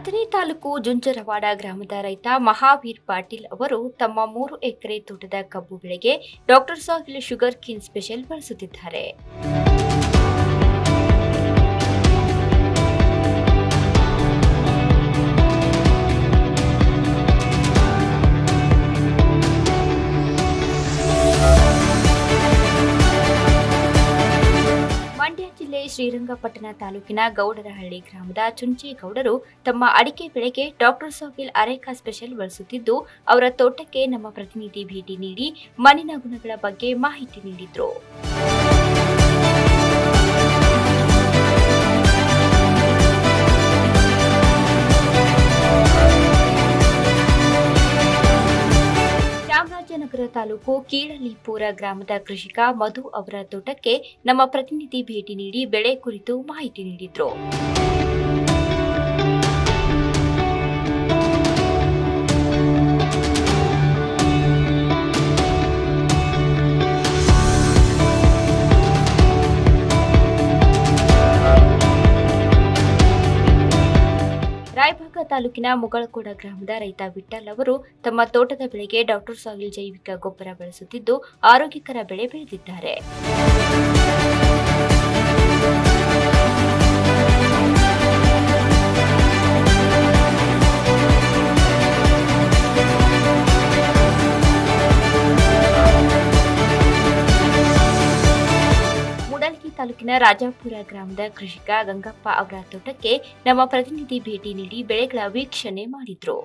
ಅಥಣಿ ತಾಲೂಕು ಜುಂಜರವಾಡ ಗ್ರಾಮದ ರೈತ ಮಹಾವೀರ್ ಪಾಟೀಲ್ ಅವರು ತಮ್ಮ ಮೂರು ಎಕರೆ ತೋಟದ ಕಬ್ಬು ಬೆಳೆಗೆ doctor Sahil sugarcane special ಬಳಸುತ್ತಿದ್ದಾರೆ ಮಂಡ್ಯ ಜಿಲ್ಲೆ ಶ್ರೀರಂಗಪಟ್ಟಣ ತಾಲೂಕಿನ ಗೌಡರಹಳ್ಳಿ ಗ್ರಾಮದ ಚುಂಚೇಗೌಡರು ತಮ್ಮ ಅಡಿಕೆ ಬೆಳೆಗೆ ಡಾಕ್ಟರ್ ಸಾಹಿಲ್ ಅರೇಕಾ ಸ್ಪೆಷಲ್ ಬಳಸುತ್ತಿದ್ದು ಅವರ ತೋಟಕ್ಕೆ ನಮ್ಮ ಪ್ರತಿನಿಧಿ ಭೇಟಿ ನೀಡಿ ಮಣ್ಣಿನ ಗುಣಗಳ ಬಗ್ಗೆ ಮಾಹಿತಿ ನೀಡಿದ್ರು ಚಾಮರಾಜನಗರ ತಾಲೂಕು ಕೀಳಲಿಪುರ ಗ್ರಾಮದ ಕೃಷಿಕ ಮಧು ಅವರ ತೋಟಕ್ಕೆ ನಮ್ಮ ಪ್ರತಿನಿಧಿ ಭೇಟಿ ನೀಡಿ ಬೆಳೆ ಕುರಿತು ಮಾಹಿತಿ ನೀಡಿದ್ರು ರಾಯಭಾಗ ತಾಲೂಕಿನ ಮುಗಳಕೋಡ ಗ್ರಾಮದ ರೈತ ವಿಠಲ್ ಅವರು ತಮ್ಮ ತೋಟದ ಬೆಳೆಗೆ ಡಾಕ್ಟರ್ ಸಾಹಿಲ್ ಜೈವಿಕ ಗೊಬ್ಬರ ಬಳಸುತ್ತಿದ್ದು ಆರೋಗ್ಯಕರ ಬೆಳೆ ಬೆಳೆದಿದ್ದಾರೆ ಮೂಡಲಗಿ ತಾಲೂಕಿನ ರಾಜಾಪುರ ಗ್ರಾಮದ ಕೃಷಿಕ ಗಂಗಪ್ಪ ಅವರ ತೋಟಕ್ಕೆ ನಮ್ಮ ಪ್ರತಿನಿಧಿ ಭೇಟಿ ನೀಡಿ ಬೆಳೆಗಳ ವೀಕ್ಷಣೆ ಮಾಡಿದ್ರು